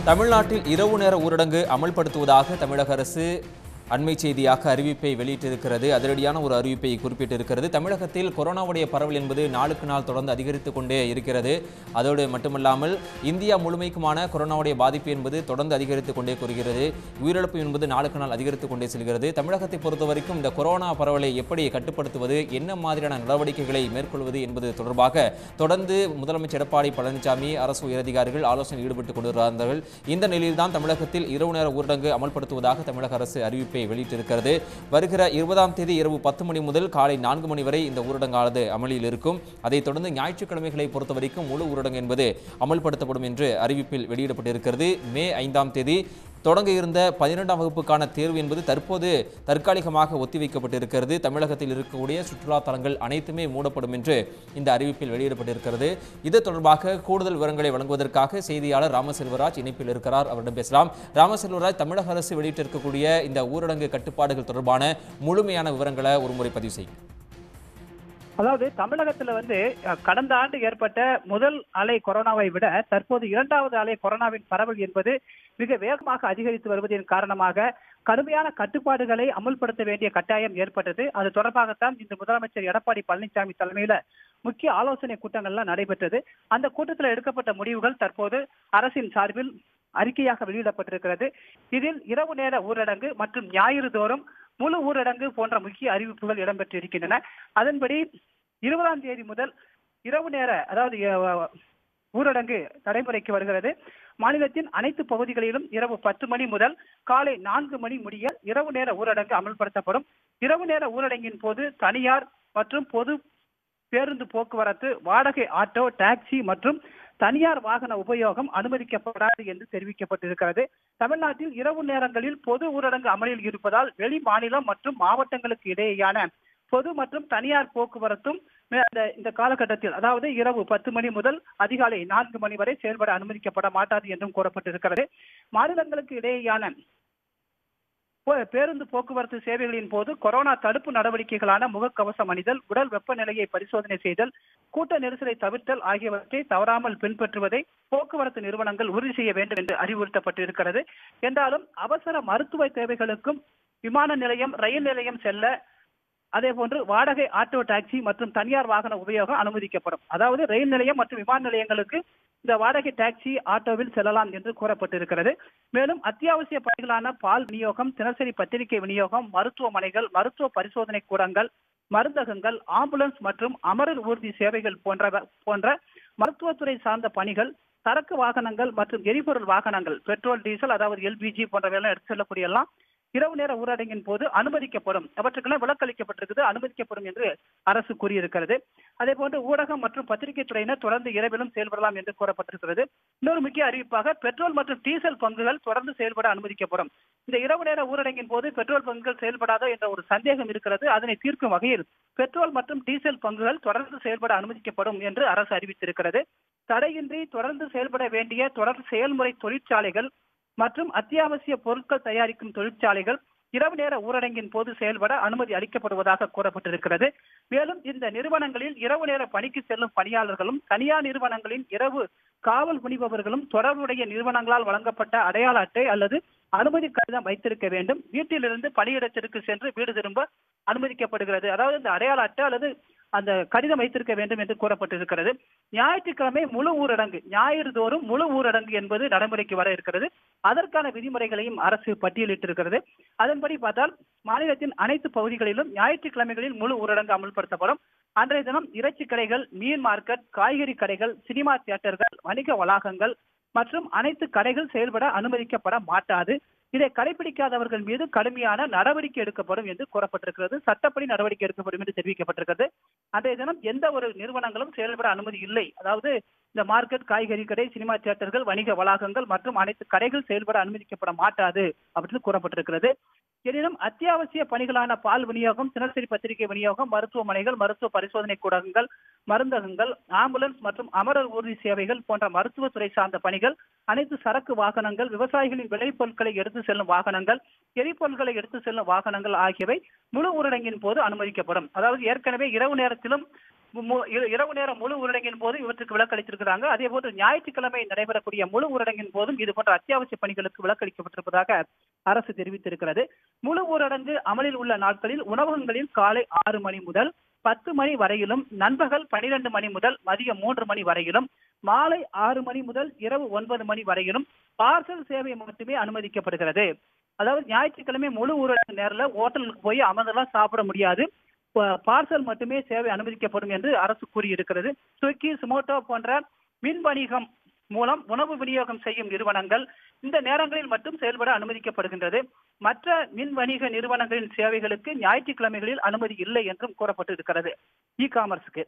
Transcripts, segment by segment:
தமிழ்நாட்டில் இரவு நேர ஊரடங்கு அமல்படுத்துவதாக தமிழக அரசு அண்மை செய்தியாக அறிவிப்பை வெளியிட்டிருக்கிறது அதிரடியான ஒரு அறிவிப்பை குறிப்பிட்டிருக்கிறது தமிழகத்தில் கொரோனாவுடைய பரவல் என்பது நாளுக்கு நாள் தொடர்ந்து அதிகரித்து கொண்டே இருக்கிறது அதோடு மட்டுமல்லாமல் இந்தியா முழுமைக்குமான கொரோனாவுடைய பாதிப்பு என்பது தொடர்ந்து அதிகரித்து கொண்டே கூறுகிறது உயிரிழப்பு என்பது நாளுக்கு நாள் அதிகரித்து கொண்டே செல்கிறது தமிழகத்தை பொறுத்தவரைக்கும் இந்த கொரோனா பரவலை எப்படி கட்டுப்படுத்துவது என்ன மாதிரியான நடவடிக்கைகளை மேற்கொள்வது என்பது தொடர்பாக தொடர்ந்து முதலமைச்சர் எடப்பாடி பழனிசாமி அரசு உயரதிகாரிகள் ஆலோசனை ஈடுபட்டுக் கொண்டிருந்தார்கள் இந்த நிலையில்தான் தமிழகத்தில் இரவு நேர ஊரடங்கு அமல்படுத்துவதாக தமிழக அரசு அறிவிப்பை வெளியிட்டிருக்கிறது வருகிற இருபதாம் தேதி இரவு பத்து மணி முதல் காலை நான்கு மணி வரை இந்த ஊரடங்கானது அமலில் இருக்கும் அதைத் தொடர்ந்து ஞாயிற்றுக்கிழமைகளை பொறுத்தவரைக்கும் முழு ஊரடங்கு என்பது அமல்படுத்தப்படும் என்று அறிவிப்பில் வெளியிடப்பட்டிருக்கிறது மே ஐந்தாம் தேதி தொடங்க இருந்த பன்னிரெண்டாம் வகுப்புக்கான தேர்வு என்பது தற்போது தற்காலிகமாக ஒத்திவைக்கப்பட்டிருக்கிறது தமிழகத்தில் இருக்கக்கூடிய சுற்றுலா தலங்கள் அனைத்துமே மூடப்படும் என்று இந்த அறிவிப்பில் வெளியிடப்பட்டிருக்கிறது இது தொடர்பாக கூடுதல் விவரங்களை வழங்குவதற்காக செய்தியாளர் ராமசெல்வராஜ் இணைப்பில் இருக்கிறார் அவரிடம் பேசலாம் ராமசெல்வராஜ் தமிழக அரசு வெளியிட்டிருக்கக்கூடிய இந்த ஊரடங்கு கட்டுப்பாடுகள் தொடர்பான முழுமையான விவரங்களை ஒருமுறை பதிவு செய்யும் அதாவது தமிழகத்துல வந்து அஹ், கடந்த ஆண்டு ஏற்பட்ட முதல் அலை கொரோனாவை விட தற்போது இரண்டாவது அலை கொரோனாவின் பரவல் என்பது மிக வேகமாக அதிகரித்து வருவதன் காரணமாக கடுமையான கட்டுப்பாடுகளை அமுல்படுத்த வேண்டிய கட்டாயம் ஏற்பட்டது அது தொடர்பாகத்தான் இந்த முதலமைச்சர் எடப்பாடி பழனிசாமி தலைமையில முக்கிய ஆலோசனை கூட்டங்கள்லாம் நடைபெற்றது அந்த கூட்டத்தில் எடுக்கப்பட்ட முடிவுகள் தற்போது அரசின் சார்பில் அறிக்கையாக வெளியிடப்பட்டிருக்கிறது இதில் இரவு நேர ஊரடங்கு மற்றும் ஞாயிறு தோறும் முழு ஊரடங்கு போன்ற முக்கிய அறிவிப்புகள் இடம்பெற்றிருக்கின்றன அதன்படி இருபதாம் தேதி முதல் இரவு நேர அதாவது அஹ், ஊரடங்கு நடைமுறைக்கு வருகிறது மாநிலத்தின் அனைத்து பகுதிகளிலும் இரவு பத்து மணி முதல் காலை நான்கு மணி முடிய இரவு நேர ஊரடங்கு அமல்படுத்தப்படும் இரவு நேர ஊரடங்கின் போது தனியார் மற்றும் பொது பேருந்து போக்குவரத்து வாடகை ஆட்டோ டாக்ஸி மற்றும் தனியார் வாகன உபயோகம் அனுமதிக்கப்படாது என்று தெரிவிக்கப்பட்டிருக்கிறது தமிழ்நாட்டில் இரவு நேரங்களில் பொது ஊரடங்கு அமலில் இருப்பதால் வெளி மாநிலம் மற்றும் மாவட்டங்களுக்கு இடையேயான பொது மற்றும் தனியார் போக்குவரத்தும் மே- அந்த- இந்த காலகட்டத்தில் அதாவது இரவு பத்து மணி முதல் அதிகாலை நான்கு மணி வரை செயல்பட அனுமதிக்கப்பட மாட்டாது என்றும் கூறப்பட்டிருக்கிறது மாநிலங்களுக்கு இடையேயான போ- பேருந்து போக்குவரத்து சேவைகளின் போது கொரோனா தடுப்பு நடவடிக்கைகளான முகக்கவசம் அணிதல் உடல் வெப்பநிலையை பரிசோதனை செய்தல் கூட்ட நெரிசலை தவிர்த்தல் ஆகியவற்றை தவறாமல் பின்பற்றுவதை போக்குவரத்து நிறுவனங்கள் உறுதி செய்ய வேண்டும் என்று அறிவுறுத்தப்பட்டிருக்கிறது என்றாலும் அவசர மருத்துவ தேவைகளுக்கும் விமான நிலையம் ரயில் நிலையம் செல்ல அதே போன்று வாடகை ஆட்டோ டாக்ஸி மற்றும் தனியார் வாகன உபயோகம் அனுமதிக்கப்படும் அதாவது ரயில் நிலையம் மற்றும் விமான நிலையங்களுக்கு இந்த வாடகை டாக்ஸி ஆட்டோவில் செல்லலாம் என்று கூறப்பட்டிருக்கிறது மேலும் அத்தியாவசிய பணிகளான பால் விநியோகம் தினசரி பத்திரிகை விநியோகம் மருத்துவமனைகள் மருத்துவ பரிசோதனை கூடங்கள் மருந்தகங்கள் ஆம்புலன்ஸ் மற்றும் அமரர் ஊர்தி சேவைகள் போன்ற போன்ற மருத்துவத்துறை சார்ந்த பணிகள் சரக்கு வாகனங்கள் மற்றும் எரிபொருள் வாகனங்கள் பெட்ரோல் டீசல் அதாவது எல்பிஜி போன்றவையெல்லாம் எடுத்து செல்லக்கூடிய எல்லாம் இரவு நேர ஊரடங்கின் போது அனுமதிக்கப்படும் அவற்றுக்கெல்லாம் விலக்களிக்கப்பட்டிருக்குது அனுமதிக்கப்படும் என்று அரசு கூறியிருக்கிறது அதே போன்று ஊடகம் மற்றும் பத்திரிகை துறையினர் தொடர்ந்து இரவிலும் செயல்படலாம் என்று கூறப்பட்டிருக்கிறது இன்னொரு முக்கிய அறிவிப்பாக பெட்ரோல் மற்றும் டீசல் பங்குகள் தொடர்ந்து செயல்பட அனுமதிக்கப்படும் இந்த இரவு நேர ஊரடங்கின் போது பெட்ரோல் பங்குகள் செயல்படாதோ என்ற ஒரு சந்தேகம் இருக்கிறது அதனை தீர்க்கும் வகையில் பெட்ரோல் மற்றும் டீசல் பங்குகள் தொடர்ந்து செயல்பட அனுமதிக்கப்படும் என்று அரசு அறிவித்திருக்கிறது தடையின்றி தொடர்ந்து செயல்பட வேண்டிய தொடர் செயல்முறை தொழிற்சாலைகள் மற்றும் அத்தியாவசிய பொருட்கள் தயாரிக்கும் தொழிற்சாலைகள் இரவு நேர ஊரடங்கின் போது செயல்பட அனுமதி அளிக்கப்படுவதாக கூறப்பட்டிருக்கிறது மேலும் இந்த நிறுவனங்களில் இரவு நேர பணிக்கு செல்லும் பணியாளர்களும் தனியார் நிறுவனங்களின் இரவு காவல் புரிபவர்களும் தொடர்புடைய நிறுவனங்களால் வழங்கப்பட்ட அடையாள அட்டை அல்லது அனுமதி கடிதம் வைத்திருக்க வேண்டும் வீட்டிலிருந்து பணியிடத்திற்கு சென்று வீடு திரும்ப அனுமதிக்கப்படுகிறது அதாவது இந்த அடையாள அட்டை அல்லது அந்த கடிதம் வைத்திருக்க வேண்டும் என்று கூறப்பட்டிருக்கிறது ஞாயிற்றுக்கிழமை முழு ஊரடங்கு ஞாயிறு தோறும் முழு ஊரடங்கு என்பது நடைமுறைக்கு வர இருக்கிறது அதற்கான விதிமுறைகளையும் அரசு பட்டியலிட்டிருக்கிறது அதன்படி பார்த்தால் மாநிலத்தின் அனைத்து பகுதிகளிலும் ஞாயிற்றுக்கிழமைகளில் முழு ஊரடங்கு அமல்படுத்தப்படும் அன்றைய தினம் இறைச்சி கடைகள் மீன் மார்க்கெட் காய்கறி கடைகள் சினிமா தியேட்டர்கள் வணிக வளாகங்கள் மற்றும் அனைத்து கடைகள் செயல்பட அனுமதிக்கப்பட மாட்டாது இதை கடைபிடிக்காதவர்கள் மீது கடுமையான நடவடிக்கை எடுக்கப்படும் என்று கூறப்பட்டிருக்கிறது சட்டப்படி நடவடிக்கை எடுக்கப்படும் என்று தெரிவிக்கப்பட்டிருக்கிறது அன்றைய தினம் எந்த ஒரு நிறுவனங்களும் செயல்பட அனுமதி இல்லை அதாவது இந்த மார்க்கெட் காய்கறி கடை சினிமா தியேட்டர்கள் வணிக வளாகங்கள் மற்றும் அனைத்து கடைகள் செயல்பட அனுமதிக்கப்பட மாட்டாது அப்படின்னு கூறப்பட்டிருக்கிறது எனினும் அத்தியாவசிய பணிகளான பால் விநியோகம் தினசரி பத்திரிகை விநியோகம் மருத்துவமனைகள் மருத்துவ பரிசோதனை கூடங்கள் மருந்தகங்கள் ஆம்புலன்ஸ் மற்றும் அமரர் ஊர்தி சேவைகள் போன்ற மருத்துவத்துறை சார்ந்த பணிகள் அனைத்து சரக்கு வாகனங்கள் விவசாயிகளின் விளைபொருட்களை எடுத்து செல்லும் வாகனங்கள் எரிபொருட்களை எடுத்து செல்லும் வாகனங்கள் ஆகியவை முழு ஊரடங்கின் போது அனுமதிக்கப்படும் அதாவது ஏற்கனவே இரவு நேரத்திலும் மு- இர- இரவு நேர முழு ஊரடங்கின் போது இவற்றுக்கு விலக்களித்திருக்கிறாங்க அதே போன்று ஞாயிற்றுக்கிழமை நடைபெறக்கூடிய முழு ஊரடங்கின் போதும் இது போன்ற அத்தியாவசிய பணிகளுக்கு விலக்களிக்கப்பட்டிருப்பதாக அரசு தெரிவித்திருக்கிறது முழு ஊரடங்கு அமலில் உள்ள நாட்களில் உணவகங்களில் காலை ஆறு மணி முதல் பத்து மணி வரையிலும் நண்பகல் பனிரெண்டு மணி முதல் மதியம் மூன்று மணி வரையிலும் மாலை ஆறு மணி முதல் இரவு ஒன்பது மணி வரையிலும் பார்சல் சேவை மட்டுமே அனுமதிக்கப்படுகிறது அதாவது ஞாயிற்றுக்கிழமை முழு ஊரடங்கு நேரில் ஹோட்டலுக்கு போய் அமர்ந்தெல்லாம் சாப்பிட முடியாது ப- பார்சல் மட்டுமே சேவை அனுமதிக்கப்படும் என்று அரசு கூறியிருக்கிறது ஸ்விக்கி சுமோட்டோ போன்ற மின் வணிகம் மூலம் உணவு விநியோகம் செய்யும் நிறுவனங்கள் இந்த நேரங்களில் மட்டும் செயல்பட அனுமதிக்கப்படுகின்றது மற்ற மின் வணிக நிறுவனங்களின் சேவைகளுக்கு ஞாயிற்றுக்கிழமைகளில் அனுமதி இல்லை என்றும் கூறப்பட்டு இருக்கிறது இ காமர்ஸுக்கு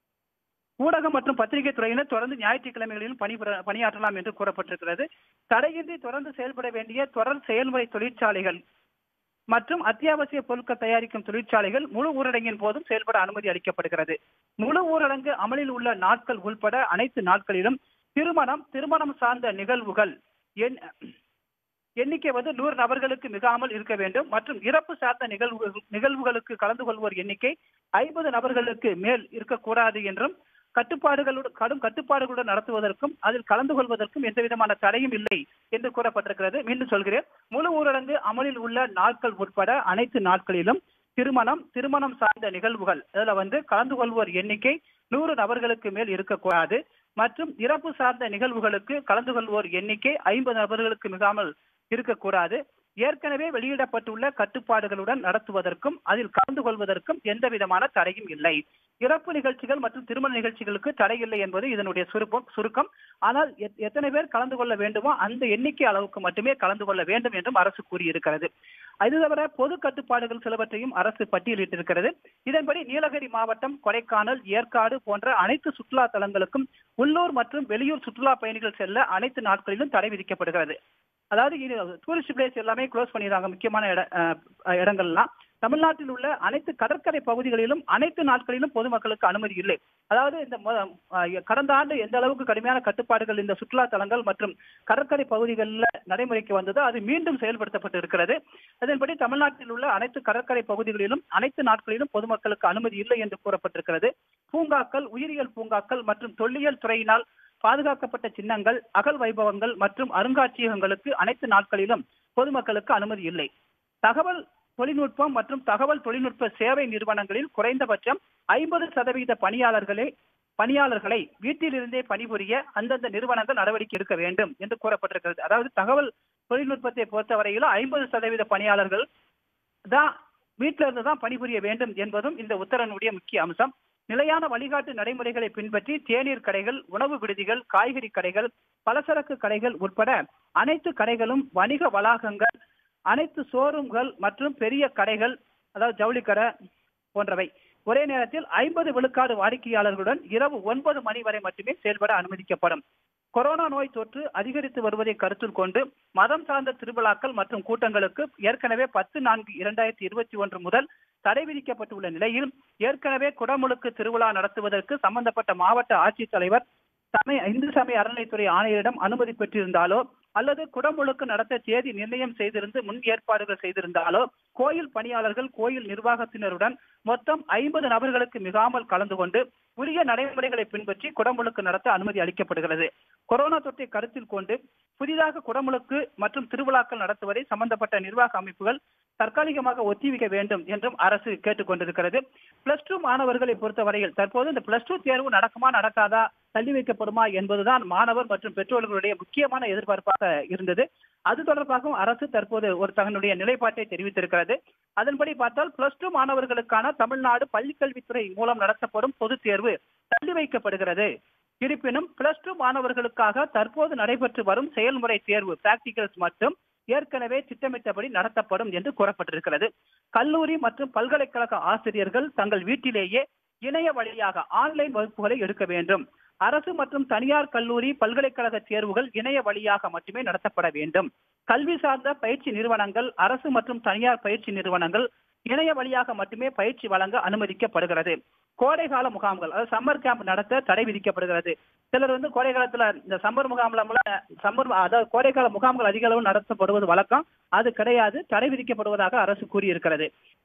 ஊடகம் மற்றும் பத்திரிகை துறையினர் தொடர்ந்து ஞாயிற்றுக்கிழமைகளிலும் பணிபுர பணியாற்றலாம் என்று கூறப்பட்டிருக்கிறது தடையின்றி தொடர்ந்து செயல்பட வேண்டிய தொடர் செயல்முறை தொழிற்சாலைகள் மற்றும் அத்தியாவசிய பொருட்கள் தயாரிக்கும் தொழிற்சாலைகள் முழு ஊரடங்கின் போதும் செயல்பட அனுமதி அளிக்கப்படுகிறது முழு ஊரடங்கு அமலில் உள்ள நாட்கள் உள்பட அனைத்து நாட்களிலும் திருமணம் திருமணம் சார்ந்த நிகழ்வுகள் எண் எண்ணிக்கை வந்து நூறு நபர்களுக்கு மிகாமல் இருக்க வேண்டும் மற்றும் இறப்பு சார்ந்த நிகழ்வு நிகழ்வுகளுக்கு கலந்து கொள்வோர் எண்ணிக்கை ஐம்பது நபர்களுக்கு மேல் இருக்கக்கூடாது என்றும் கட்டுப்பாடுகளுடன் கடும் கட்டுப்பாடுகளுடன் நடத்துவதற்கும் அதில் கலந்து கொள்வதற்கும் எந்த விதமான தடையும் இல்லை என்று கூறப்பட்டிருக்கிறது மீண்டும் சொல்கிறேன் முழு ஊரடங்கு அமலில் உள்ள நாட்கள் உட்பட அனைத்து நாட்களிலும் திருமணம் திருமணம் சார்ந்த நிகழ்வுகள் அதுல வந்து கலந்து கொள்வோர் எண்ணிக்கை நூறு நபர்களுக்கு மேல் இருக்கக்கூடாது மற்றும் இறப்பு சார்ந்த நிகழ்வுகளுக்கு கலந்து கொள்வோர் எண்ணிக்கை ஐம்பது நபர்களுக்கு மிகாமல் இருக்கக்கூடாது ஏற்கனவே வெளியிடப்பட்டுள்ள கட்டுப்பாடுகளுடன் நடத்துவதற்கும் அதில் கலந்து கொள்வதற்கும் எந்த விதமான தடையும் இல்லை இறப்பு நிகழ்ச்சிகள் மற்றும் திருமண நிகழ்ச்சிகளுக்கு தடை இல்லை என்பது இதனுடைய சுருக்கம் சுருக்கம் ஆனால் எத்- எத்தனை பேர் கலந்து கொள்ள வேண்டுமோ அந்த எண்ணிக்கை அளவுக்கு மட்டுமே கலந்து கொள்ள வேண்டும் என்றும் அரசு கூறியிருக்கிறது அது தவிர பொது கட்டுப்பாடுகள் சிலவற்றையும் அரசு பட்டியலிட்டிருக்கிறது இதன்படி நீலகிரி மாவட்டம் கொடைக்கானல் ஏற்காடு போன்ற அனைத்து சுற்றுலா தலங்களுக்கும் உள்ளூர் மற்றும் வெளியூர் சுற்றுலா பயணிகள் செல்ல அனைத்து நாட்களிலும் தடை விதிக்கப்படுகிறது அதாவது இது டூரிஸ்ட் பிளேஸ் எல்லாமே க்ளோஸ் பண்ணிடுறாங்க முக்கியமான இட அஹ், அஹ், இடங்கள்லாம் தமிழ்நாட்டில் உள்ள அனைத்து கடற்கரை பகுதிகளிலும் அனைத்து நாட்களிலும் பொதுமக்களுக்கு அனுமதி இல்லை அதாவது இந்த மொ- அஹ், கடந்த ஆண்டு எந்த அளவுக்கு கடுமையான கட்டுப்பாடுகள் இந்த சுற்றுலா தலங்கள் மற்றும் கடற்கரை பகுதிகளில் நடைமுறைக்கு வந்ததோ அது மீண்டும் செயல்படுத்தப்பட்டு இருக்கிறது அதன்படி தமிழ்நாட்டில் உள்ள அனைத்து கடற்கரை பகுதிகளிலும் அனைத்து நாட்களிலும் பொதுமக்களுக்கு அனுமதி இல்லை என்று கூறப்பட்டிருக்கிறது பூங்காக்கள் உயிரியல் பூங்காக்கள் மற்றும் தொல்லியல் துறையினால் பாதுகாக்கப்பட்ட சின்னங்கள் அகல் வைபவங்கள் மற்றும் அருங்காட்சியகங்களுக்கு அனைத்து நாட்களிலும் பொதுமக்களுக்கு அனுமதி இல்லை தகவல் தொழில்நுட்பம் மற்றும் தகவல் தொழில்நுட்ப சேவை நிறுவனங்களில் குறைந்தபட்சம் ஐம்பது சதவீத பணியாளர்களே பணியாளர்களை வீட்டிலிருந்தே பணிபுரிய அந்தந்த நிறுவனங்கள் நடவடிக்கை எடுக்க வேண்டும் என்று கூறப்பட்டிருக்கிறது அதாவது தகவல் தொழில்நுட்பத்தை பொறுத்தவரையிலும் ஐம்பது சதவீத பணியாளர்கள் தான் வீட்டில இருந்து தான் பணிபுரிய வேண்டும் என்பதும் இந்த உத்தரவினுடைய முக்கிய அம்சம் நிலையான வழிகாட்டு நடைமுறைகளை பின்பற்றி தேநீர் கடைகள் உணவு விடுதிகள் காய்கறி கடைகள் பலசரக்கு கடைகள் உட்பட அனைத்து கடைகளும் வணிக வளாகங்கள் அனைத்து ஷோரூம்கள் மற்றும் பெரிய கடைகள் அதாவது ஜவுளி கடை போன்றவை ஒரே நேரத்தில் ஐம்பது விழுக்காடு வாடிக்கையாளர்களுடன் இரவு ஒன்பது மணி வரை மட்டுமே செயல்பட அனுமதிக்கப்படும் கொரோனா நோய் தொற்று அதிகரித்து வருவதை கருத்தில் கொண்டு மதம் சார்ந்த திருவிழாக்கள் மற்றும் கூட்டங்களுக்கு ஏற்கனவே பத்து நான்கு இரண்டாயிரத்தி இருபத்தி ஒன்று முதல் தடை விதிக்கப்பட்டுள்ள நிலையில் ஏற்கனவே குடமுழுக்கு திருவிழா நடத்துவதற்கு சம்பந்தப்பட்ட மாவட்ட ஆட்சித்தலைவர் சமய இந்து சமய அறநிலைத்துறை ஆணையரிடம் அனுமதி பெற்றிருந்தாலோ அல்லது குடமுழுக்கு நடத்த தேதி நிர்ணயம் செய்திருந்து முன் ஏற்பாடுகள் செய்திருந்தாலோ கோயில் பணியாளர்கள் கோயில் நிர்வாகத்தினருடன் மொத்தம் ஐம்பது நபர்களுக்கு மிகாமல் கலந்து கொண்டு உரிய நடைமுறைகளை பின்பற்றி குடமுழுக்கு நடத்த அனுமதி அளிக்கப்படுகிறது கொரோனா தொற்றை கருத்தில் கொண்டு புதிதாக குடமுழுக்கு மற்றும் திருவிழாக்கள் நடத்துவதை சம்பந்தப்பட்ட நிர்வாக அமைப்புகள் தற்காலிகமாக ஒத்திவைக்க வேண்டும் என்றும் அரசு கேட்டுக் கொண்டிருக்கிறது பிளஸ் டூ மாணவர்களை பொறுத்தவரையில் தற்போது இந்த பிளஸ் டூ தேர்வு நடக்குமா நடக்காதா தள்ளி வைக்கப்படுமா என்பதுதான் மாணவர் மற்றும் பெற்றோர்களுடைய முக்கியமான எதிர்பார்ப்பாக இருந்தது அது தொடர்பாகவும் அரசு தற்போது ஒரு தன்னுடைய நிலைப்பாட்டை தெரிவித்திருக்கிறது அதன்படி பார்த்தால் பிளஸ் டூ மாணவர்களுக்கான தமிழ்நாடு பள்ளிக்கல்வித்துறை மூலம் நடத்தப்படும் பொதுத் தேர்வு தள்ளி வைக்கப்படுகிறது இருப்பினும் பிளஸ் டூ மாணவர்களுக்காக தற்போது நடைபெற்று வரும் செயல்முறை தேர்வு பிராக்டிகல்ஸ் மட்டும் ஏற்கனவே திட்டமிட்டபடி நடத்தப்படும் என்று கூறப்பட்டிருக்கிறது கல்லூரி மற்றும் பல்கலைக்கழக ஆசிரியர்கள் தங்கள் வீட்டிலேயே இணைய வழியாக ஆன்லைன் வகுப்புகளை எடுக்க வேண்டும் அரசு மற்றும் தனியார் கல்லூரி பல்கலைக்கழக தேர்வுகள் இணைய வழியாக மட்டுமே நடத்தப்பட வேண்டும் கல்வி சார்ந்த பயிற்சி நிறுவனங்கள் அரசு மற்றும் தனியார் பயிற்சி நிறுவனங்கள் இணைய வழியாக மட்டுமே பயிற்சி வழங்க அனுமதிக்கப்படுகிறது கோடை கால முகாம்கள் அதாவது சம்மர் கேம்ப் நடத்த தடை விதிக்கப்படுகிறது சிலர் வந்து கோடை காலத்துல இந்த சம்மர் முகாம்ல சம்மர் அதாவது கோடைக்கால முகாம்கள் அதிக அளவு நடத்தப்படுவது வழக்கம் அது கிடையாது தடை விதிக்கப்படுவதாக அரசு கூறியிருக்கிறது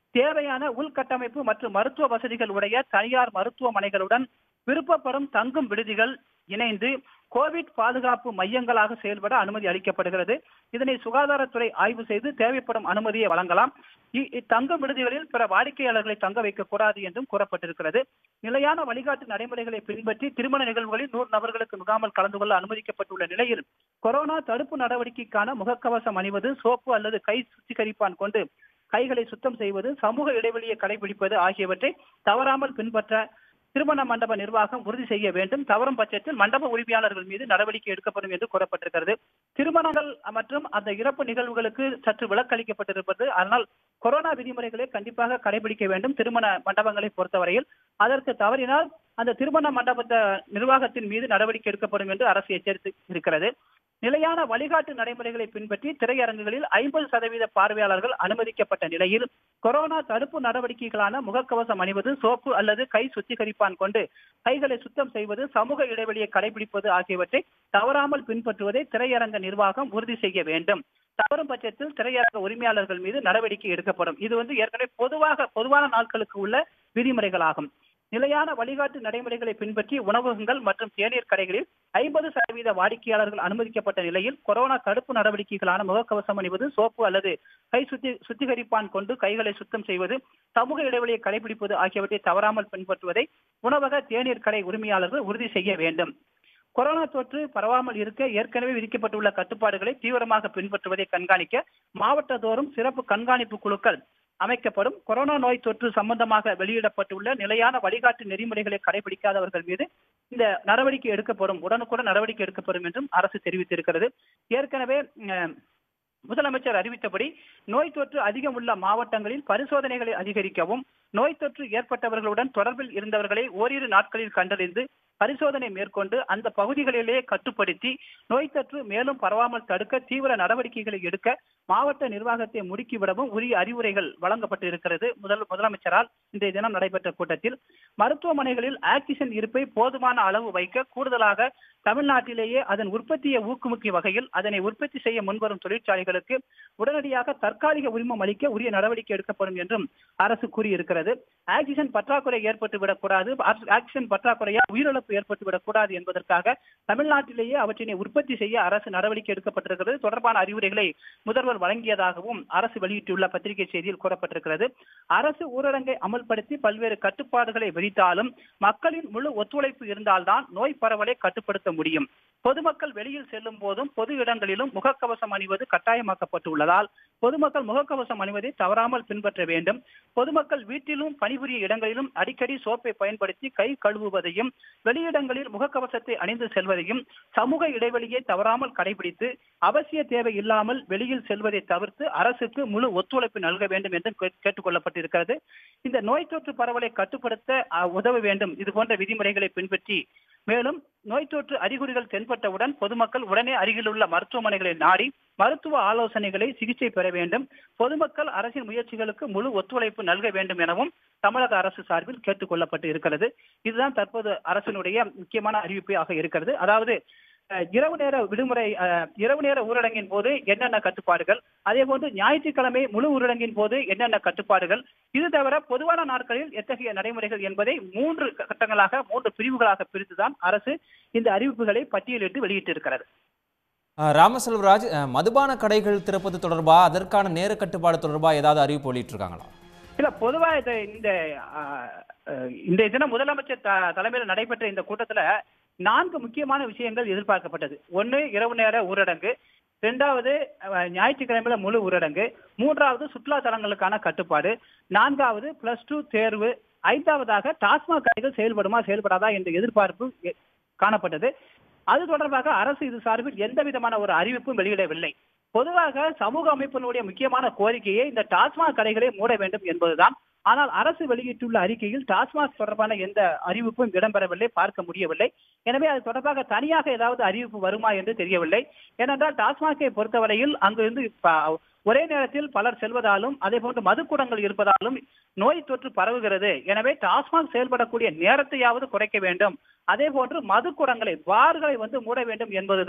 தேவையான உள்கட்டமைப்பு மற்றும் மருத்துவ வசதிகள் உடைய தனியார் மருத்துவமனைகளுடன் விருப்பப்படும் தங்கும் விடுதிகள் இணைந்து கோவிட் பாதுகாப்பு மையங்களாக செயல்பட அனுமதி அளிக்கப்படுகிறது இதனை சுகாதாரத்துறை ஆய்வு செய்து தேவைப்படும் அனுமதியை வழங்கலாம் இ- இத்தங்கும் விடுதிகளில் பிற வாடிக்கையாளர்களை தங்க வைக்கக்கூடாது என்றும் கூறப்பட்டிருக்கிறது நிலையான வழிகாட்டு நடைமுறைகளை பின்பற்றி திருமண நிகழ்வுகளில் நூறு நபர்களுக்கு முகாமல் கலந்து கொள்ள அனுமதிக்கப்பட்டுள்ள நிலையில் கொரோனா தடுப்பு நடவடிக்கைக்கான முகக்கவசம் அணிவது சோப்பு அல்லது கை சுத்திகரிப்பான் கொண்டு கைகளை சுத்தம் செய்வது சமூக இடைவெளியை கடைபிடிப்பது ஆகியவற்றை தவறாமல் பின்பற்ற திருமண மண்டப நிர்வாகம் உறுதி செய்ய வேண்டும் தவறும் பட்சத்தில் மண்டப உரிமையாளர்கள் மீது நடவடிக்கை எடுக்கப்படும் என்று கூறப்பட்டிருக்கிறது திருமணங்கள் மற்றும் அந்த இறப்பு நிகழ்வுகளுக்கு சற்று விலக்களிக்கப்பட்டிருப்பது அதனால் கொரோனா விதிமுறைகளை கண்டிப்பாக கடைபிடிக்க வேண்டும் திருமண மண்டபங்களை பொறுத்தவரையில் அதற்கு தவறினால் அந்த திருமண மண்டபத்த நிர்வாகத்தின் மீது நடவடிக்கை எடுக்கப்படும் என்று அரசு எச்சரித்து இருக்கிறது நிலையான வழிகாட்டு நடைமுறைகளை பின்பற்றி திரையரங்குகளில் ஐம்பது சதவீத பார்வையாளர்கள் அனுமதிக்கப்பட்ட நிலையில் கொரோனா தடுப்பு நடவடிக்கைகளான முகக்கவசம் அணிவது சோப்பு அல்லது கை சுத்திகரிப்பான் கொண்டு கைகளை சுத்தம் செய்வது சமூக இடைவெளியை கடைபிடிப்பது ஆகியவற்றை தவறாமல் பின்பற்றுவதை திரையரங்க நிர்வாகம் உறுதி செய்ய வேண்டும் தவறும் பட்சத்தில் திரையரங்க உரிமையாளர்கள் மீது நடவடிக்கை எடுக்கப்படும் இது வந்து ஏற்கனவே பொதுவாக பொதுவான நாட்களுக்கு உள்ள விதிமுறைகளாகும் நிலையான வழிகாட்டு நடைமுறைகளை பின்பற்றி உணவகங்கள் மற்றும் தேநீர் கடைகளில் ஐம்பது சதவீத வாடிக்கையாளர்கள் அனுமதிக்கப்பட்ட நிலையில் கொரோனா தடுப்பு நடவடிக்கைகளான முகக்கவசம் அணிவது சோப்பு அல்லது கை சுத்தி சுத்திகரிப்பான் கொண்டு கைகளை சுத்தம் செய்வது சமூக இடைவெளியை கடைபிடிப்பது ஆகியவற்றை தவறாமல் பின்பற்றுவதை உணவக தேநீர் கடை உரிமையாளர்கள் உறுதி செய்ய வேண்டும் கொரோனா தொற்று பரவாமல் இருக்க ஏற்கனவே விதிக்கப்பட்டுள்ள கட்டுப்பாடுகளை தீவிரமாக பின்பற்றுவதை கண்காணிக்க மாவட்டதோறும் சிறப்பு கண்காணிப்பு குழுக்கள் அமைக்கப்படும் கொரோனா நோய் தொற்று சம்பந்தமாக வெளியிடப்பட்டுள்ள நிலையான வழிகாட்டு நெறிமுறைகளை கடைபிடிக்காதவர்கள் மீது இந்த நடவடிக்கை எடுக்கப்படும் உடனுக்குடன் நடவடிக்கை எடுக்கப்படும் என்றும் அரசு தெரிவித்திருக்கிறது ஏற்கனவே அஹ், முதலமைச்சர் அறிவித்தபடி நோய் தொற்று அதிகம் உள்ள மாவட்டங்களில் பரிசோதனைகளை அதிகரிக்கவும் நோய் தொற்று ஏற்பட்டவர்களுடன் தொடர்பில் இருந்தவர்களை ஓரிரு நாட்களில் கண்டறிந்து பரிசோதனை மேற்கொண்டு அந்த பகுதிகளிலேயே கட்டுப்படுத்தி நோய் தொற்று மேலும் பரவாமல் தடுக்க தீவிர நடவடிக்கைகளை எடுக்க மாவட்ட நிர்வாகத்தை முடுக்கிவிடவும் உரிய அறிவுரைகள் வழங்கப்பட்டு இருக்கிறது முதல் முதலமைச்சரால் இன்றைய தினம் நடைபெற்ற கூட்டத்தில் மருத்துவமனைகளில் ஆக்சிஜன் இருப்பை போதுமான அளவு வைக்க கூடுதலாக தமிழ்நாட்டிலேயே அதன் உற்பத்தியை ஊக்குவிக்கும் வகையில் அதனை உற்பத்தி செய்ய முன்வரும் தொழிற்சாலைகளுக்கு உடனடியாக தற்காலிக உரிமம் அளிக்க உரிய நடவடிக்கை எடுக்கப்படும் என்றும் அரசு கூறியிருக்கிறது ஆக்சிஜன் பற்றாக்குறை ஏற்பட்டு விடக்கூடாது ஆக்சிஜன் பற்றாக்குறையால் உயிரிழப்பு ஏற்பட்டு விடக்கூடாது என்பதற்காக தமிழ்நாட்டிலேயே அவற்றினை உற்பத்தி செய்ய அரசு நடவடிக்கை எடுக்கப்பட்டிருக்கிறது தொடர்பான அறிவுரைகளை முதல்வர் வழங்கியதாகவும் அரசு வெளியிட்டுள்ள பத்திரிகை செய்தியில் கூறப்பட்டிருக்கிறது அரசு ஊரடங்கை அமல்படுத்தி பல்வேறு கட்டுப்பாடுகளை விதித்தாலும் மக்களின் முழு ஒத்துழைப்பு இருந்தால்தான் நோய் பரவலை கட்டுப்படுத்த முடியும் பொதுமக்கள் வெளியில் செல்லும் போதும் பொது இடங்களிலும் முகக்கவசம் அணிவது கட்டாயமாக்கப்பட்டுள்ளதால் பொதுமக்கள் முகக்கவசம் அணிவதை தவறாமல் பின்பற்ற வேண்டும் பொதுமக்கள் வீட்டிலும் பணிபுரிய இடங்களிலும் அடிக்கடி சோப்பை பயன்படுத்தி கை கழுவுவதையும் வெளியிடங்களில் முகக்கவசத்தை அணிந்து செல்வதையும் சமூக இடைவெளியை தவறாமல் கடைபிடித்து அவசிய தேவை இல்லாமல் வெளியில் செல்வதை தவிர்த்து அரசுக்கு முழு ஒத்துழைப்பு நல்க வேண்டும் என்றும் கேட்- கேட்டுக் கொள்ளப்பட்டிருக்கிறது இந்த நோய் தொற்று பரவலை கட்டுப்படுத்த அஹ், உதவ வேண்டும் இது போன்ற விதிமுறைகளை பின்பற்றி மேலும் நோய் தொற்று அறிகுறிகள் தென்பட்டவுடன் பொதுமக்கள் உடனே அருகிலுள்ள மருத்துவமனைகளை நாடி மருத்துவ ஆலோசனைகளை சிகிச்சை பெற வேண்டும் பொதுமக்கள் அரசின் முயற்சிகளுக்கு முழு ஒத்துழைப்பு நல்க வேண்டும் எனவும் தமிழக அரசு சார்பில் கேட்டுக் கொள்ளப்பட்டு இருக்கிறது இதுதான் தற்போது அரசினுடைய முக்கியமான அறிவிப்பாக இருக்கிறது அதாவது அஹ், இரவு நேர விடுமுறை அஹ், இரவு நேர ஊரடங்கின் போது என்னென்ன கட்டுப்பாடுகள் அதே போன்று ஞாயிற்றுக்கிழமை முழு ஊரடங்கின் போது என்னென்ன கட்டுப்பாடுகள் இது தவிர பொதுவான நாட்களில் எத்தகைய நடைமுறைகள் என்பதை மூன்று கட்டங்களாக மூன்று பிரிவுகளாக பிரித்துதான் அரசு இந்த அறிவிப்புகளை பட்டியலிட்டு வெளியிட்டிருக்கிறது அஹ், ராமசெல்வராஜ் அஹ், மதுபான கடைகள் திறப்பது தொடர்பா அதற்கான நேர கட்டுப்பாடு தொடர்பா ஏதாவது அறிவிப்பு வெளியிட்டிருக்காங்களா இல்ல பொதுவா இது இந்த ஆஹ், அஹ், இன்றைய தினம் முதலமைச்சர் த- தலைமையில் நடைபெற்ற இந்த கூட்டத்துல நான்கு முக்கியமான விஷயங்கள் எதிர்பார்க்கப்பட்டது ஒன்னு இரவு நேர ஊரடங்கு இரண்டாவது அஹ், ஞாயிற்றுக்கிழமையில முழு ஊரடங்கு மூன்றாவது சுற்றுலா தலங்களுக்கான கட்டுப்பாடு நான்காவது பிளஸ் டூ தேர்வு ஐந்தாவதாக டாஸ்மாக் கடைகள் செயல்படுமா செயல்படாதா என்ற எதிர்பார்ப்பு எ- காணப்பட்டது அது தொடர்பாக அரசு இது சார்பில் எந்த விதமான ஒரு அறிவிப்பும் வெளியிடவில்லை பொதுவாக சமூக அமைப்பினுடைய முக்கியமான கோரிக்கையை இந்த டாஸ்மாக் கடைகளை மூட வேண்டும் என்பதுதான் ஆனால் அரசு வெளியிட்டுள்ள அறிக்கையில் டாஸ்மாக் தொடர்பான எந்த அறிவிப்பும் இடம்பெறவில்லை பார்க்க முடியவில்லை எனவே அது தொடர்பாக தனியாக ஏதாவது அறிவிப்பு வருமா என்று தெரியவில்லை ஏனென்றால் டாஸ்மாகை பொறுத்தவரையில் அங்கிருந்து ப- ஒரே நேரத்தில் பலர் செல்வதாலும் அதே போன்று மதுக்கூடங்கள் இருப்பதாலும் நோய் தொற்று பரவுகிறது எனவே டாஸ்மாக் செயல்படக்கூடிய நேரத்தையாவது குறைக்க வேண்டும் அதே போன்று மதுக்கூடங்களை பார்களை வந்து மூட வேண்டும் என்பதுதான்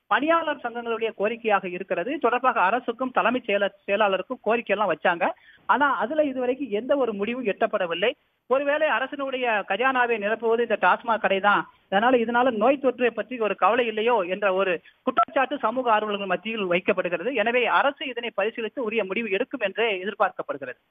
பணியாளர் சங்கங்களுடைய கோரிக்கையாக இருக்கிறது இது தொடர்பாக அரசுக்கும் தலைமைச் செயலர் செயலாளருக்கும் கோரிக்கை எல்லாம் வச்சாங்க ஆனா அதுல இதுவரைக்கும் எந்த ஒரு முடிவும் எட்டப்படவில்லை ஒருவேளை அரசினுடைய கஜானாவை நிரப்புவது இந்த டாஸ்மாக் கடை தான் அதனால இதனால நோய் தொற்றை பற்றி ஒரு கவலை இல்லையோ என்ற ஒரு குற்றச்சாட்டு சமூக ஆர்வலர்கள் மத்தியில் வைக்கப்படுகிறது எனவே அரசு இதனை பரிசீலித்து உரிய முடிவு எடுக்கும் என்றே எதிர்பார்க்கப்படுகிறது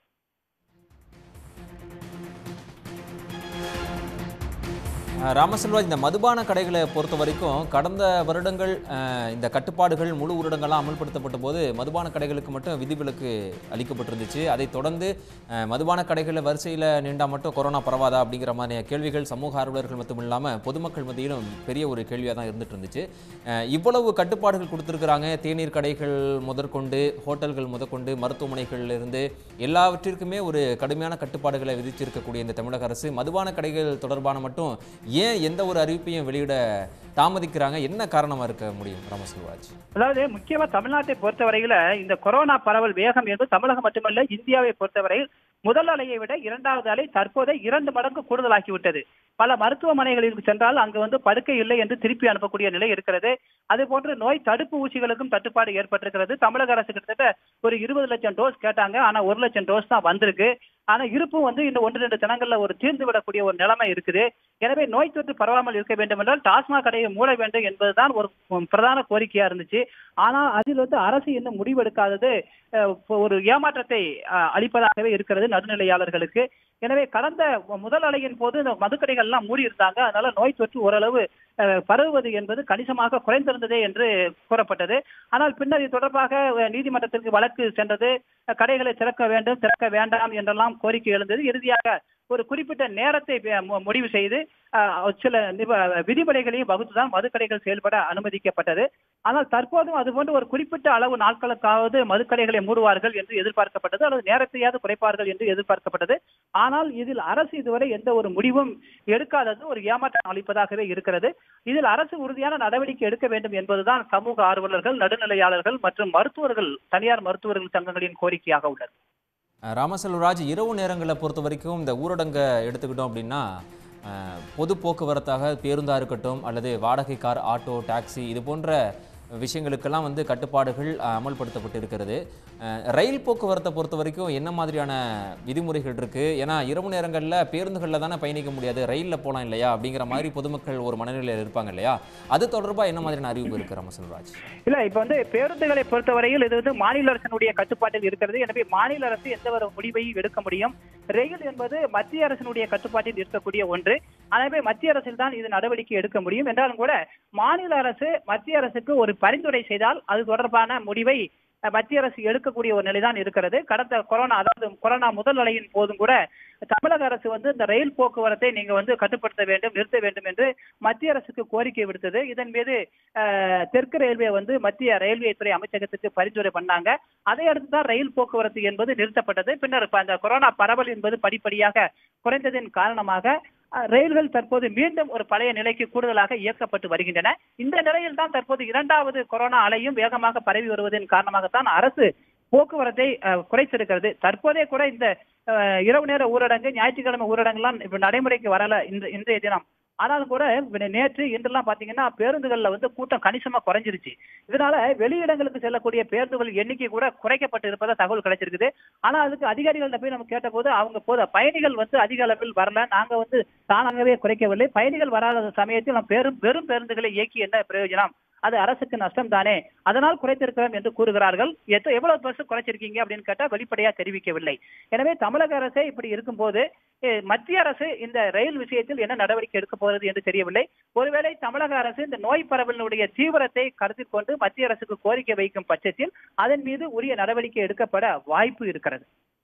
அஹ் ராமசெல்வராஜ் இந்த மதுபான கடைகளை பொறுத்த வரைக்கும் கடந்த வருடங்கள் அஹ், இந்த கட்டுப்பாடுகள் முழு ஊரடங்கெல்லாம் அமல்படுத்தப்பட்ட போது மதுபான கடைகளுக்கு மட்டும் விதிவிலக்கு அளிக்கப்பட்டிருந்துச்சு அதைத் தொடர்ந்து அஹ், மதுபான கடைகளில் வரிசையில் நின்றா மட்டும் கொரோனா பரவாதா அப்படிங்கிற மாதிரியான கேள்விகள் சமூக ஆர்வலர்கள் மட்டும் இல்லாமல் பொதுமக்கள் மத்தியிலும் பெரிய ஒரு கேள்வியாக தான் இருந்துட்டு இருந்துச்சு அஹ், இவ்வளவு கட்டுப்பாடுகள் கொடுத்துருக்குறாங்க தேநீர் கடைகள் முதற்கொண்டு ஹோட்டல்கள் முதற்கொண்டு மருத்துவமனைகள்ல இருந்து எல்லாவற்றிற்குமே ஒரு கடுமையான கட்டுப்பாடுகளை விதிச்சிருக்கக்கூடிய இந்த தமிழக அரசு மதுபான கடைகள் தொடர்பான மட்டும் ஏன் எந்த ஒரு அறிவிப்பையும் வெளியிட தாமதிக்கிறாங்க என்ன காரணமா இருக்க முடியும் ராமசெல்வராஜ் அதாவது முக்கியமா தமிழ்நாட்டை பொறுத்தவரையில இந்த கொரோனா பரவல் வேகம் என்பது தமிழகம் மட்டுமல்ல இந்தியாவை பொறுத்தவரையில் முதல் அலையை விட இரண்டாவது அலை தற்போது இரண்டு மடங்கு கூடுதலாகி விட்டது பல மருத்துவமனைகளுக்கு சென்றால் அங்கு வந்து படுக்கை இல்லை என்று திருப்பி அனுப்பக்கூடிய நிலை இருக்கிறது அது போன்று நோய் தடுப்பு ஊசிகளுக்கும் தட்டுப்பாடு ஏற்பட்டிருக்கிறது தமிழக அரசு கிட்டத்தட்ட ஒரு இருபது லட்சம் டோஸ் கேட்டாங்க ஆனா ஒரு லட்சம் டோஸ் தான் வந்திருக்கு ஆனா இருப்பும் வந்து இந்த ஒன்று ரெண்டு தினங்கள்ல ஒரு தீர்ந்து விடக்கூடிய ஒரு நிலைமை இருக்குது எனவே நோய் தொற்று பரவாமல் இருக்க வேண்டும் என்றால் டாஸ்மாக் கடையை மூட வேண்டும் என்பதுதான் ஒரு பிரதான கோரிக்கையா இருந்துச்சு ஆனா அதில் வந்து அரசு இன்னும் முடிவெடுக்காதது அஹ், ஒரு ஏமாற்றத்தை அஹ், அளிப்பதாகவே இருக்கிறது நடுநிலையாளர்களுக்கு எனவே கடந்த முதல் அலையின் போது இந்த மதுக்கடைகள் எல்லாம் மூடி இருந்தாங்க அதனால நோய் தொற்று ஓரளவு அஹ், பரவுவது என்பது கணிசமாக குறைந்திருந்ததே என்று கூறப்பட்டது ஆனால் பின்னர் இது தொடர்பாக அஹ், நீதிமன்றத்திற்கு வழக்கு சென்றது அஹ், கடைகளை திறக்க வேண்டும் திறக்க வேண்டாம் என்றெல்லாம் கோரிக்கை எழுந்தது இறுதியாக ஒரு குறிப்பிட்ட நேரத்தை வே- மு- முடிவு செய்து அஹ், சில நிப- விதிமுறைகளையும் வகுத்துதான் மதுக்கடைகள் செயல்பட அனுமதிக்கப்பட்டது ஆனால் தற்போதும் அதுபோன்று ஒரு குறிப்பிட்ட அளவு நாட்களுக்காவது மதுக்கடைகளை மூடுவார்கள் என்று எதிர்பார்க்கப்பட்டது அல்லது நேரத்தையாவது குறைப்பார்கள் என்று எதிர்பார்க்கப்பட்டது ஆனால் இதில் அரசு இதுவரை எந்த ஒரு முடிவும் எடுக்காதது ஒரு ஏமாற்றம் அளிப்பதாகவே இருக்கிறது இதில் அரசு உறுதியான நடவடிக்கை எடுக்க வேண்டும் என்பதுதான் சமூக ஆர்வலர்கள் நடுநிலையாளர்கள் மற்றும் மருத்துவர்கள் தனியார் மருத்துவர்கள் சங்கங்களின் கோரிக்கையாக உள்ளது அஹ் ராமசெல்வராஜ் இரவு நேரங்களை பொறுத்த வரைக்கும் இந்த ஊரடங்கை எடுத்துக்கிட்டோம் அப்படின்னா அஹ், பொது போக்குவரத்தாக பேருந்தாக இருக்கட்டும் அல்லது வாடகை கார் ஆட்டோ டாக்ஸி இது போன்ற விஷயங்களுக்கெல்லாம் வந்து கட்டுப்பாடுகள் அஹ், அமல்படுத்தப்பட்டு இருக்கிறது அஹ், ரயில் போக்குவரத்தை பொறுத்த வரைக்கும் என்ன மாதிரியான விதிமுறைகள் இருக்கு ஏன்னா இரவு நேரங்களில் பேருந்துகளில் தானே பயணிக்க முடியாது ரயிலில் போகலாம் இல்லையா அப்படிங்கிற மாதிரி பொதுமக்கள் ஒரு மனநிலையில் இருப்பாங்க இல்லையா அது தொடர்பாக என்ன மாதிரியான அறிவிப்பு இருக்கு ராமசெல்வராஜ் இல்ல இப்ப வந்து பேருந்துகளை பொறுத்தவரையில் இது வந்து மாநில அரசினுடைய கட்டுப்பாட்டில் இருக்கிறது எனவே மாநில அரசு எந்த ஒரு முடிவையும் எடுக்க முடியும் ரயில் என்பது மத்திய அரசினுடைய கட்டுப்பாட்டில் இருக்கக்கூடிய ஒன்று எனவே மத்திய அரசில் தான் இது நடவடிக்கை எடுக்க முடியும் என்றாலும் கூட மாநில அரசு மத்திய அரசுக்கு ஒரு பரிந்துரை செய்தால் அது தொடர்பான முடிவை அஹ், மத்திய அரசு எடுக்கக்கூடிய ஒரு நிலைதான் இருக்கிறது கடந்த கொரோனா அதாவது கொரோனா முதல் அலையின் போதும் கூட தமிழக அரசு வந்து இந்த ரயில் போக்குவரத்தை நீங்க வந்து கட்டுப்படுத்த வேண்டும் நிறுத்த வேண்டும் என்று மத்திய அரசுக்கு கோரிக்கை விடுத்தது இதன் மீது அஹ், தெற்கு ரயில்வே வந்து மத்திய ரயில்வே துறை அமைச்சகத்துக்கு பரிந்துரை பண்ணாங்க அதை அடுத்து தான் ரயில் போக்குவரத்து என்பது நிறுத்தப்பட்டது பின்னர் இப்ப அந்த கொரோனா பரவல் என்பது படிப்படியாக குறைந்ததின் காரணமாக அஹ், ரயில்கள் தற்போது மீண்டும் ஒரு பழைய நிலைக்கு கூடுதலாக இயக்கப்பட்டு வருகின்றன இந்த நிலையில் தான் தற்போது இரண்டாவது கொரோனா அலையும் வேகமாக பரவி வருவதன் காரணமாகத்தான் அரசு போக்குவரத்தை அஹ், குறைத்திருக்கிறது தற்போதே கூட இந்த அஹ், இரவு நேர ஊரடங்கு ஞாயிற்றுக்கிழமை ஊரடங்குலாம் இப்ப நடைமுறைக்கு வரல இந்த இன்றைய தினம் ஆனாலும் கூட இப்ப நேற்று இன்றெல்லாம் பாத்தீங்கன்னா பேருந்துகள்ல வந்து கூட்டம் கணிசமா குறைஞ்சிருச்சு இதனால வெளியிடங்களுக்கு செல்லக்கூடிய பேருந்துகள் எண்ணிக்கை கூட குறைக்கப்பட்டு இருப்பதா தகவல் கிடைச்சிருக்குது ஆனா அதுக்கு அதிகாரிகள்ட்ட போய் நம்ம கேட்டபோது அவங்க போத பயணிகள் வந்து அதிக அளவில் வரல நாங்க வந்து தானாகவே குறைக்கவில்லை பயணிகள் வராத சமயத்தில் நாம் பெரும் வெறும் பேருந்துகளை இயக்கி என்ன பிரயோஜனம் அது அரசுக்கு நஷ்டம் தானே அதனால் குறைத்திருக்கிறோம் என்று கூறுகிறார்கள் எத்த- எவ்வளவு பஸ் குறைச்சிருக்கீங்க அப்படின்னு கேட்டா வெளிப்படையா தெரிவிக்கவில்லை எனவே தமிழக அரசே இப்படி இருக்கும்போது eh, மத்திய அரசு இந்த ரயில் விஷயத்தில் என்ன நடவடிக்கை எடுக்க போகிறது என்று தெரியவில்லை ஒருவேளை தமிழக அரசு இந்த நோய் பரவலினுடைய தீவிரத்தை கருத்தில் கொண்டு மத்திய அரசுக்கு கோரிக்கை வைக்கும் பட்சத்தில் அதன் மீது உரிய நடவடிக்கை எடுக்கப்பட வாய்ப்பு இருக்கிறது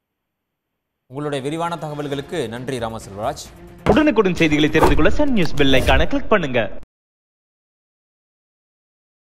உங்களுடைய விரிவான தகவல்களுக்கு நன்றி ராமசெல்வராஜ் உடனுக்குடன் செய்திகளை தெரிந்து கொள்ள சன் நியூஸ் பெல் ஐகானை கிளிக் பண்ணுங்க